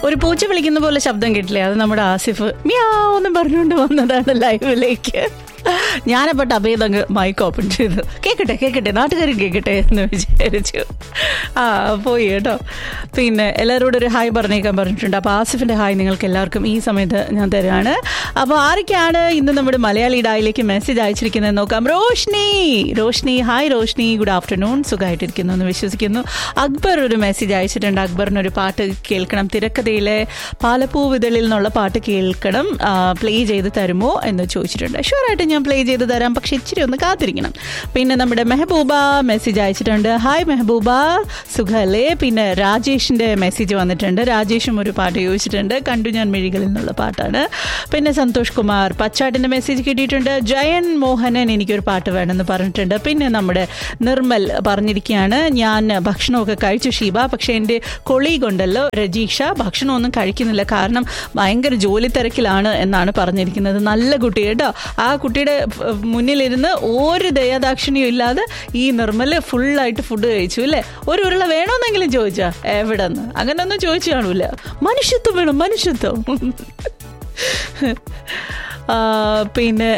ഒരു പൂച്ച വിളിക്കുന്ന പോലെ ശബ്ദം കേട്ടില്ലേ അത് നമ്മുടെ ആസിഫ് മിയാവെന്ന് പറഞ്ഞുകൊണ്ട് വന്നതാണ് ലൈവിലേക്ക് ഞാനപ്പോൾ ടബ് ചെയ്ത് അങ്ങ് മൈക്ക് ഓപ്പൺ ചെയ്തു കേൾക്കട്ടെ കേൾക്കട്ടെ നാട്ടുകാരും കേൾക്കട്ടെ എന്ന് വിചാരിച്ചു ആ പോയി കേട്ടോ പിന്നെ എല്ലാവരോടും ഒരു ഹായ് പറഞ്ഞേക്കാൻ പറഞ്ഞിട്ടുണ്ട് അപ്പോൾ ആസിഫിൻ്റെ ഹായ് നിങ്ങൾക്ക് എല്ലാവർക്കും ഈ സമയത്ത് ഞാൻ തരാണ് അപ്പോൾ ആരൊക്കെയാണ് ഇന്ന് നമ്മുടെ മലയാളി ഡായിലേക്ക് മെസ്സേജ് അയച്ചിരിക്കുന്നത് നോക്കാം Roshni Roshni hi Roshni good afternoon സുഖമായിട്ടിരിക്കുന്നു എന്ന് വിശ്വസിക്കുന്നു അക്ബർ ഒരു മെസ്സേജ് അയച്ചിട്ടുണ്ട് അക്ബറിനൊരു പാട്ട് കേൾക്കണം തിരക്കഥയിലെ പാലപ്പൂ വിതളിൽ നിന്നുള്ള പാട്ട് കേൾക്കണം പ്ലേ ചെയ്ത് തരുമോ എന്ന് ചോദിച്ചിട്ടുണ്ട് ഷുവറായിട്ട് ഞാൻ പ്ലേ ചെയ്ത് തരാം പക്ഷെ ഇച്ചിരി ഒന്ന് കാത്തിരിക്കണം പിന്നെ നമ്മുടെ മെഹബൂബ മെസ്സേജ് അയച്ചിട്ടുണ്ട് ഹായ് മെഹബൂബ സുഖല്ലേ പിന്നെ രാജേഷിൻ്റെ മെസ്സേജ് വന്നിട്ടുണ്ട് രാജേഷും ഒരു പാട്ട് ചോദിച്ചിട്ടുണ്ട് കണ്ടു ഞാൻ മിഴികളിൽ നിന്നുള്ള പാട്ടാണ് പിന്നെ സന്തോഷ് കുമാർ പച്ചാട്ടിൻ്റെ മെസ്സേജ് കിട്ടിയിട്ടുണ്ട് ജയൻ മോഹനൻ എനിക്കൊരു പാട്ട് വേണമെന്ന് പറഞ്ഞിട്ടുണ്ട് പിന്നെ നമ്മുടെ നിർമ്മൽ പറഞ്ഞിരിക്കുകയാണ് ഞാൻ ഭക്ഷണമൊക്കെ കഴിച്ചു ഷീബ പക്ഷെ എൻ്റെ കൊളീഗ് ഉണ്ടല്ലോ രജീഷ ഭക്ഷണമൊന്നും കഴിക്കുന്നില്ല കാരണം ഭയങ്കര ജോലി തിരക്കിലാണ് എന്നാണ് പറഞ്ഞിരിക്കുന്നത് നല്ല കുട്ടി കേട്ടോ ആ കുട്ടിയുടെ ഫ്- മുന്നിലിരുന്ന് ഒരു ദയാദാക്ഷിണ്യം ഇല്ലാതെ ഈ നിർമ്മല് ഫുള്ളായിട്ട് ഫുഡ് കഴിച്ചു അല്ലേ ഒരു ഉരുള വേണമെന്നെങ്കിലും ചോദിച്ചാ എവിടെ നിന്ന് അങ്ങനെയൊന്നും ചോദിച്ചു കാണൂല മനുഷ്യത്വം വേണം മനുഷ്യത്വം ആ, പിന്നെ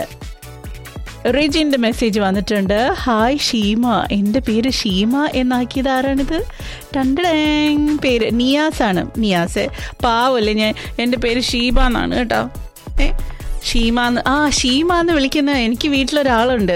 റിജിൻ്റെ മെസ്സേജ് വന്നിട്ടുണ്ട് ഹായ് ഷീമ എൻ്റെ പേര് ഷീമ എന്നാക്കിയത് ആരാണിത് രണ്ടടേങ് പേര് നിയാസാണ് നിയാസെ പാവല്ലേ ഞാൻ എൻ്റെ പേര് ഷീബ എന്നാണ് കേട്ടോ ഏ ഷീമാന്ന് ആ ഷീമാന്ന് വിളിക്കുന്ന എനിക്ക് വീട്ടിലൊരാളുണ്ട്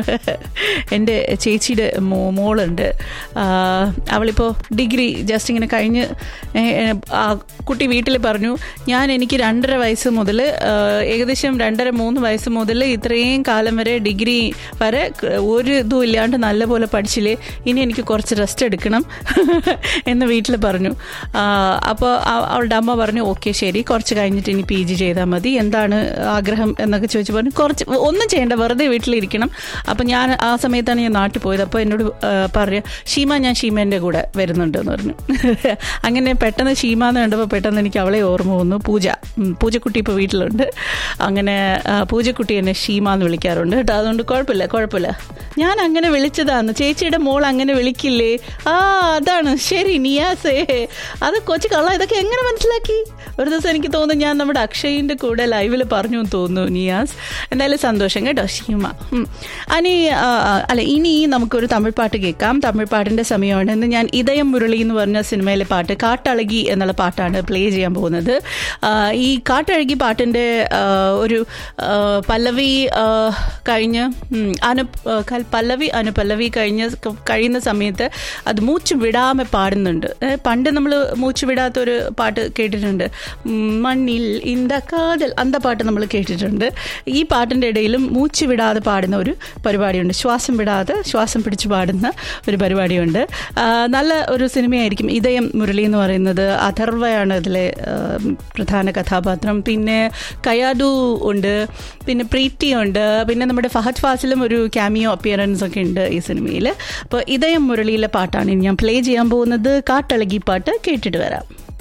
എൻ്റെ ചേച്ചിയുടെ മോ മോളുണ്ട് ആ, അവളിപ്പോൾ ഡിഗ്രി ജസ്റ്റ് ഇങ്ങനെ കഴിഞ്ഞ് ഏ, ഏ, ആ കുട്ടി വീട്ടിൽ പറഞ്ഞു ഞാൻ എനിക്ക് രണ്ടര വയസ്സ് മുതൽ ഏകദേശം രണ്ടര മൂന്ന് വയസ്സ് മുതൽ ഇത്രയും കാലം വരെ ഡിഗ്രി വരെ ക- ഒരു ഇതും ഇല്ലാണ്ട് നല്ലപോലെ പഠിച്ചില്ലേ ഇനി എനിക്ക് കുറച്ച് റെസ്റ്റ് എടുക്കണം എന്ന് വീട്ടിൽ പറഞ്ഞു അപ്പോൾ അവളുടെ അമ്മ പറഞ്ഞു ഓക്കെ ശരി കുറച്ച് കഴിഞ്ഞിട്ട് ഇനി പി ജി ചെയ്താൽ മതി എന്താണ് ആഗ്രഹം എന്നൊക്കെ ചോദിച്ചു പറഞ്ഞു കുറച്ച് ഒന്നും ചെയ്യേണ്ട വെറുതെ വീട്ടിലിരിക്കണം അപ്പം ഞാൻ ആ സമയത്താണ് ഞാൻ നാട്ടിൽ പോയത് അപ്പോൾ എന്നോട് പറയുക ഷീമ ഞാൻ ഷീമേൻ്റെ കൂടെ വരുന്നുണ്ട് എന്ന് പറഞ്ഞു അങ്ങനെ പെട്ടെന്ന് ഷീമ എന്ന് കണ്ടപ്പോൾ പെട്ടെന്ന് എനിക്ക് അവളെ ഓർമ്മ വന്നു പൂജ ഉം, പൂജക്കുട്ടി ഇപ്പോൾ വീട്ടിലുണ്ട് അങ്ങനെ ആ, പൂജക്കുട്ടി എന്നെ ഷീമ എന്ന് വിളിക്കാറുണ്ട് കേട്ടോ അതുകൊണ്ട് കുഴപ്പമില്ല കുഴപ്പമില്ല ഞാൻ അങ്ങനെ വിളിച്ചതാണ് ചേച്ചിയുടെ മോൾ അങ്ങനെ വിളിക്കില്ലേ ആ അതാണ് ശരി നിയാസേ അത് കൊച്ചു കള്ള ഇതൊക്കെ എങ്ങനെ മനസ്സിലാക്കി ഒരു ദിവസം എനിക്ക് തോന്നുന്നു ഞാൻ നമ്മുടെ അക്ഷയിൻ്റെ കൂടെ ലൈവിൽ പറഞ്ഞു എന്ന് തോന്നുന്നു നിയാസ് എന്തായാലും സന്തോഷം കേട്ടോ ഷീമ ഉം. അനി ആ, ആ, അല്ല ഇനി നമുക്കൊരു തമിഴ് പാട്ട് കേൾക്കാം തമിഴ് പാട്ടിൻ്റെ സമയമാണ് ഇന്ന് ഞാൻ ഇതയം മുരളി എന്ന് പറഞ്ഞ സിനിമയിലെ പാട്ട് കാട്ടഴകി എന്നുള്ള പാട്ടാണ് പ്ലേ ചെയ്യാൻ പോകുന്നത് ആ, ഈ കാട്ടഴകി പാട്ടിൻ്റെ ആ, ഒരു ആ, പല്ലവി ആ, കഴിഞ്ഞ് ഉം, അനു ആ, കൽ- പല്ലവി അനുപല്ലവി കഴിഞ്ഞ് കഴിയുന്ന സമയത്ത് അത് മൂച്ച് വിടാമെ പാടുന്നുണ്ട് ഏ, പണ്ട് നമ്മൾ മൂച്ച് വിടാത്തൊരു പാട്ട് കേട്ടിട്ടുണ്ട് ഉം, മണ്ണിൽ ഇന്ത കാതൽ അന്ത പാട്ട് നമ്മൾ കേട്ടിട്ടുണ്ട് ഈ പാട്ടിൻ്റെ ഇടയിലും മൂച്ച് വിടാതെ പാടുന്ന ഒരു പരിപാടിയുണ്ട് ശ്വാസം വിടാതെ ശ്വാസം പിടിച്ച് പാടുന്ന ഒരു പരിപാടിയുണ്ട് ആ, നല്ല ഒരു സിനിമയായിരിക്കും ഇതയം മുരളി എന്ന് പറയുന്നത് അഥർവയാണ് അതിലെ ആ, പ്രധാന കഥാപാത്രം പിന്നെ കയാഡു ഉണ്ട് പിന്നെ പ്രീതി ഉണ്ട് പിന്നെ നമ്മുടെ ഫഹദ് ഫാസിലും ഒരു ക്യാമിയോ അപ്പിയറൻസ് ഒക്കെ ഉണ്ട് ഈ സിനിമയിൽ അപ്പോൾ ഇതയം മുരളിയിലെ പാട്ടാണ് ഇനി ഞാൻ പ്ലേ ചെയ്യാൻ പോകുന്നത് കാട്ടളകി പാട്ട് കേട്ടിട്ട് വരാം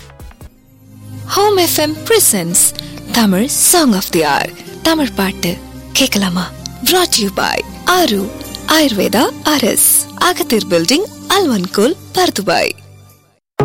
home FM presents Tamil song of the hour Tamil பாட்டு கேட்கலாமா brought யூ பாய் ஆரு ஆயுர்வேதா அரஸ் அகத்தீர் பில்டிங் அல்வன்கோல் பர்துபாய்